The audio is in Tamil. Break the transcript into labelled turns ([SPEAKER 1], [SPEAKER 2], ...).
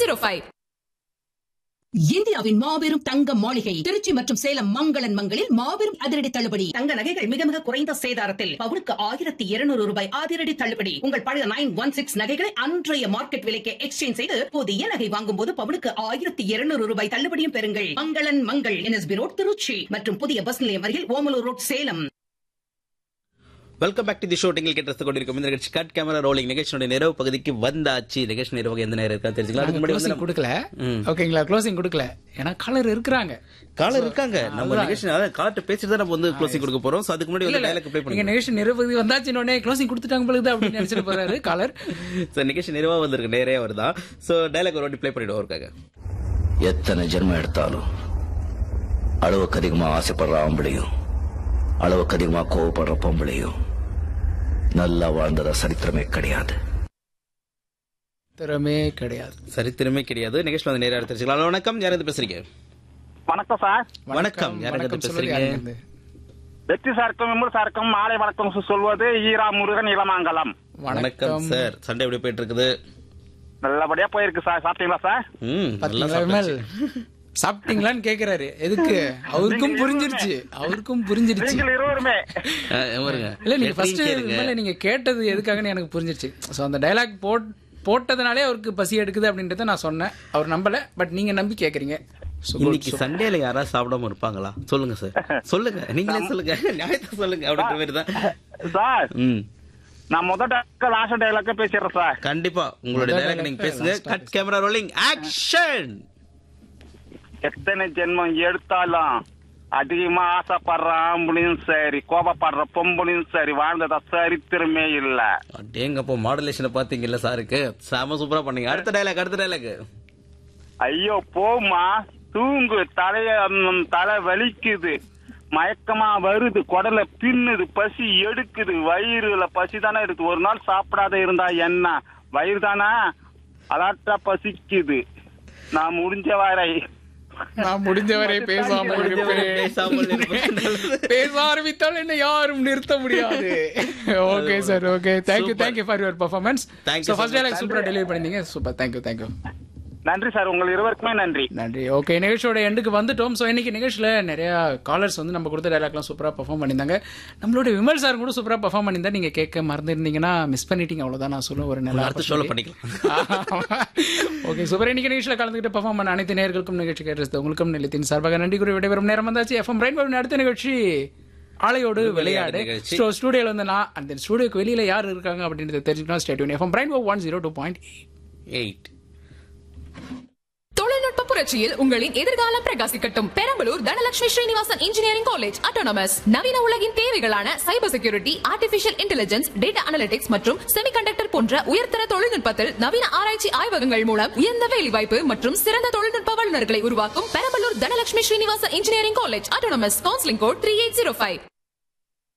[SPEAKER 1] ஜீரோ ஃபைவ்
[SPEAKER 2] இந்தியாவின் மாபெரும் தங்க மாளிகை திருச்சி மற்றும் சேலம் மங்களன் மங்களில் மாபெரும் அதிரடி தள்ளுபடி தங்க நகைகள் மிக மிக குறைந்த சேதாரத்தில் பவுனுக்கு ஆயிரத்தி இருநூறு ரூபாய் அதிரடி தள்ளுபடி உங்கள் பழைய நைன் ஒன் சிக்ஸ் நகைகளை அன்றைய மார்க்கெட் விலைக்கு எக்ஸ்சேஞ்ச் செய்து புதிய நகை வாங்கும் போது பவுனுக்கு ஆயிரத்தி இருநூறு ரூபாய் தள்ளுபடியும் பெறுங்கள் மங்களன் மங்கள் என்எஸ்பி ரோட் திருச்சி மற்றும் புதிய பஸ் நிலையம் அருகில் Omalur road Salem
[SPEAKER 3] welcome back to the show நீங்கள் கேட்டு கொண்டிருக்கும் இந்த நிகழ்ச்சி கட் கேமரா ரோலிங் நிகழ்ச்சியுடைய நிறைவு பகுதிக்கு வந்தாச்சு நிகழ்ச்சி நிறைவு எந்த நேரம் இருக்கா தெரிஞ்சுக்கலாம் அதுக்கு முன்னாடி
[SPEAKER 4] க்ளோசிங்
[SPEAKER 3] வந்து
[SPEAKER 4] கொடுக்கல
[SPEAKER 3] ம்.
[SPEAKER 4] ஓகேங்களா க்ளோசிங் கொடுக்கல ஏன்னா காலர் இருக்கிறாங்க
[SPEAKER 3] காலர் இருக்காங்க நம்ம நிகழ்ச்சி அதாவது காலர்ட்ட பேசிட்டு தான் நம்ம வந்து க்ளோசிங் கொடுக்க போறோம் So அதுக்கு முன்னாடி
[SPEAKER 4] இல்ல
[SPEAKER 3] வந்து டைலாக் ப்ளே
[SPEAKER 4] நீங்க
[SPEAKER 3] பண்ணுங்க
[SPEAKER 4] நிகழ்ச்சி நிறைவு வந்தாச்சு உடனே க்ளோசிங் கொடுத்துட்டாங்க பொழுது அப்படின்னு நினைச்சிட்டு போறாரு காலர்
[SPEAKER 3] சோ நிகழ்ச்சி நிறைவா வந்திருக்கு நேரே வருதா சோ டைலாக் ஒரு வாட்டி ப்ளே பண்ணிடுவோம் ஒருக்காக
[SPEAKER 5] எத்தனை ஜென்மம் எடுத்தாலும் அளவுக்கு அதிகமா ஆசைப்படுற ஆம்பளையும் அளவுக்கு அதிகமா கோவப்படுற பொம்பளையும் நல்லா வாழ்ந்ததா சரித்திரமே கிடையாது
[SPEAKER 4] திறமே கிடையாது
[SPEAKER 3] சரித்திரமே கிடையாது நிகழ்ச்சி வந்து நேரா தெரிஞ்சுக்கலாம் ஹலோ, வணக்கம் யார் இருந்து பேசுறீங்க
[SPEAKER 6] வணக்கம் சார்
[SPEAKER 3] வணக்கம் யார் இருந்து
[SPEAKER 4] சொல்லுங்க,
[SPEAKER 3] பேசுறீங்க
[SPEAKER 4] யாருங்க இருந்து?
[SPEAKER 6] வெற்றி சார்க்கும் விமல் சார்க்கும் மாலை வணக்கம் சு- சொல்வது ஈரா முருகன் இளமாங்கலம்
[SPEAKER 3] வணக்கம் சார் சண்டே எப்படி போயிட்டு இருக்குது
[SPEAKER 6] நல்லபடியா போயிருக்கு சார் சாப்பிட்டீங்களா சார்
[SPEAKER 3] ம் நல்லா
[SPEAKER 4] பாத்தீங்களா விமல்
[SPEAKER 3] சாப்பிட்டாச்சு.
[SPEAKER 4] சாப்பிட்டீங்களான்னு கேக்குறாரு எதுக்கு அவருக்கும் புரிஞ்சிருச்சு அவருக்கும் புரிஞ்சிருச்சு
[SPEAKER 6] நீங்கள் இருவருமே
[SPEAKER 3] அஹ், பாருங்க
[SPEAKER 4] இல்ல நீங்க ஃபர்ஸ்ட்
[SPEAKER 3] கேளுங்க.
[SPEAKER 4] மேல நீங்க கேட்டது எதுக்காகன்னு எனக்கு புரிஞ்சிருச்சு சோ அந்த டயலாக் போட் போட்டதுனாலே அவருக்கு பசி எடுக்குது அப்படின்றத நான் சொன்னேன் அவர் நம்பல பட் நீங்க நம்பி கேக்குறீங்க So good,
[SPEAKER 3] இன்னைக்கு
[SPEAKER 4] so-
[SPEAKER 3] சண்டேல யாராவது சாப்பிடாம இருப்பாங்களா சொல்லுங்க சார் சொல்லுங்க நீங்களே சொல்லுங்க நியாயத்தை சொல்லுங்க அப்படின்ற மாதிரி தான்
[SPEAKER 6] சார்
[SPEAKER 3] ம்
[SPEAKER 6] நான் முதல் லாஸ்ட் டைலாக்க பேசிடுறேன் சார்
[SPEAKER 3] கண்டிப்பா உங்களுடைய
[SPEAKER 4] முதல்
[SPEAKER 3] டைலாக் நீங்க
[SPEAKER 4] dialogue
[SPEAKER 3] பேசுங்க
[SPEAKER 4] last
[SPEAKER 3] cut camera rolling action
[SPEAKER 6] எத்தனை ஜென்மம் எடுத்தாலும் அதிகமா ஆசைப்படுற ஆம்பளையும் சரி கோபப்படுற பொம்பளையும் சரி வாழ்ந்ததா சரித்திரமே இல்ல
[SPEAKER 3] அடேங்கப்போ மாடுலேஷனை பாத்தீங்கல்ல சாருக்கு செம சூப்பரா பண்ணீங்க அடுத்த டைலாக் அடுத்த டைலாக்
[SPEAKER 6] ஐயோ போமா தூங்கு தலைய ம், தலை வலிக்குது மயக்கமா வருது குடல பின்னுது பசி எடுக்குது வயிறுல பசி தானே இருக்கு ஒரு நாள் சாப்பிடாத இருந்தா என்ன வயிறு தானே அலாட்டா பசிக்குது நான் முடிஞ்ச வரை
[SPEAKER 4] நான் முடிஞ்சவரை பேசாம இருப்பேன்
[SPEAKER 3] பேசாமல் இருப்பது நல்லது.
[SPEAKER 4] பேச ஆரம்பித்தால் என்ன யாரும் நிறுத்த முடியாது okay sir okay thank you
[SPEAKER 3] Super.
[SPEAKER 4] Thank you for your performance
[SPEAKER 3] Thank you
[SPEAKER 4] so
[SPEAKER 3] so
[SPEAKER 4] first
[SPEAKER 3] much.
[SPEAKER 4] Dialogue சூப்பராக டெலிவரி பண்ணிருந்தீங்க சூப்பர் தேங்க்யூ தேங்க்யூ
[SPEAKER 6] நன்றி சார் உங்கள் இருவருக்குமே நன்றி
[SPEAKER 4] நன்றி ஓகே நிகழ்ச்சியோட எண்டுக்கு வந்துட்டோம் ஸோ இன்னைக்கு நிகழ்ச்சியில் நிறைய காலர்ஸ் வந்து நம்ம கொடுத்த டைலாக்லாம் சூப்பராக பர்ஃபார்ம் பண்ணியிருந்தாங்க நம்மளோட விமல் சார் கூட சூப்பராக பர்ஃபார்ம் பண்ணியிருந்தா நீங்கள் கேட்க மறந்துருந்தீங்கன்னா மிஸ் பண்ணிட்டீங்க அவ்வளோதான் நான் சொல்லுவேன் ஒரு நல்ல
[SPEAKER 3] அடுத்த ஷோல பண்ணிக்கலாம்
[SPEAKER 4] ஓகே சூப்பர் இன்னைக்கு நிகழ்ச்சியில் கலந்துக்கிட்டு பர்ஃபார்ம் பண்ண அனைத்து நேர்களுக்கும் நிகழ்ச்சி கேட்டு உங்களுக்கும் நிலையத்தின் சார்பாக நன்றி கூறி விடைபெறும் நேரம் வந்தாச்சு எஃப்எம் ரெயின் அடுத்த நிகழ்ச்சி ஆலையோடு விளையாடு
[SPEAKER 3] நிகழ்ச்சி.
[SPEAKER 4] ஸோ ஸ்டூடியோவில் வந்து நான் அந்த ஸ்டூடியோக்கு வெளியில் யார் இருக்காங்க அப்படின்றத தெரிஞ்சுக்கணும் stay tuned FM brain one zero two point
[SPEAKER 3] eight
[SPEAKER 1] தொழில்நுட்ப புரட்சியில் உங்களின் எதிர்காலம் பிரகாசிக்கட்டும் Perambalur Dhanalakshmi Srinivasan engineering college autonomous நவீன உலகின் தேவைகளான cyber security artificial intelligence data analytics மற்றும் செமிகண்டக்டர் போன்ற உயர்தர தொழில்நுட்பத்தில் நவீன ஆராய்ச்சி ஆய்வகங்கள் மூலம் உயர்ந்த வேலைவாய்ப்பு மற்றும் சிறந்த தொழில்நுட்ப வல்லுநர்களை உருவாக்கும் Perambalur Dhanalakshmi Srinivasan engineering college autonomous counselling code three eight zero five